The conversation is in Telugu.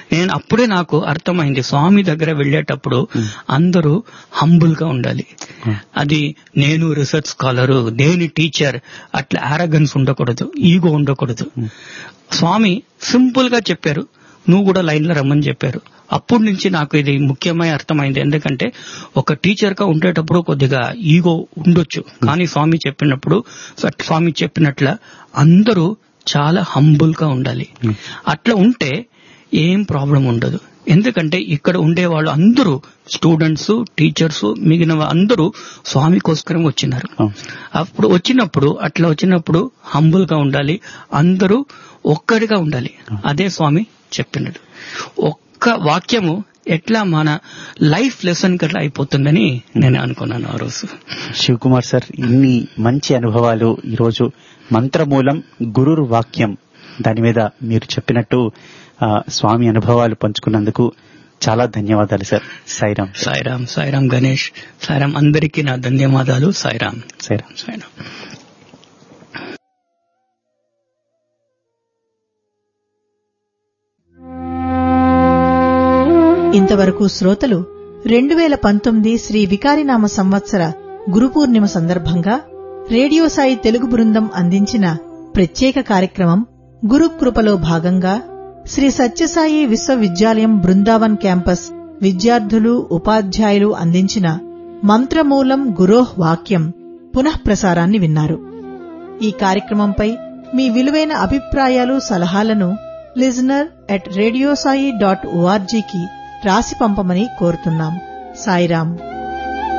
నేను అప్పుడే నాకు అర్థమైంది స్వామి దగ్గర వెళ్ళేటప్పుడు అందరూ హంబుల్ గా ఉండాలి అది నేను రీసెర్చ్ స్కాలరు నేను టీచర్ అట్లా ఆరగన్స్ ఉండకూడదు ఈగో ఉండకూడదు స్వామి సింపుల్ గా చెప్పారు నువ్వు కూడా లైన్ లో రమ్మని చెప్పారు అప్పటి నుంచి నాకు ఇది ముఖ్యమైన అర్థమైంది ఎందుకంటే ఒక టీచర్ గా ఉండేటప్పుడు కొద్దిగా ఈగో ఉండొచ్చు కానీ స్వామి చెప్పినప్పుడు స్వామి చెప్పినట్ల అందరూ చాలా హంబుల్ గా ఉండాలి అట్లా ఉంటే ఏం ప్రాబ్లం ఉండదు ఎందుకంటే ఇక్కడ ఉండే వాళ్ళు అందరూ స్టూడెంట్స్ టీచర్స్ మిగిలిన అందరూ స్వామికోసరం వచ్చినారు అప్పుడు వచ్చినప్పుడు అట్లా వచ్చినప్పుడు హంబుల్ గా ఉండాలి అందరూ ఒక్కడిగా ఉండాలి అదే స్వామి చెప్పినాడు ఒక్క వాక్యము ఎట్లా మన లైఫ్ లెసన్ కట్లా అయిపోతుందని నేను అనుకున్నాను ఆ రోజు శివ్ కుమార్ సార్ ఇన్ని మంచి అనుభవాలు ఈరోజు మంత్రమూలం గురుర్ వాక్యం దాని మీద మీరు చెప్పినట్టు ఆ, స్వామి అనుభవాలు పంచుకున్నందుకు చాలా ధన్యవాదాలు సార్ సాయిరామ్ సాయిరామ్ సాయిరామ్ గణేష్ సాయిరామ్ అందరికీ నా ధన్యవాదాలు సాయిరామ్ సాయిరామ్ సాయిరామ్ ఇంతవరకు శ్రోతలు రెండు వేల పంతొమ్మిది శ్రీ వికారినామ సంవత్సర గురు పూర్ణిమ సందర్భంగా రేడియో సాయి తెలుగు బృందం అందించిన ప్రత్యేక కార్యక్రమం గురుకృపలో భాగంగా శ్రీ సత్యసాయి విశ్వవిద్యాలయం బృందావన్ క్యాంపస్ విద్యార్థులు ఉపాధ్యాయులు అందించిన మంత్రమూలం గురోహ్ వాక్యం పునఃప్రసారాన్ని విన్నారు ఈ కార్యక్రమంపై మీ విలువైన అభిప్రాయాలు సలహాలను లిజనర్ అట్ రేడియోసాయి డాట్ ఓఆర్జీకి రాసి పంపమని కోరుతున్నాం సాయిరాం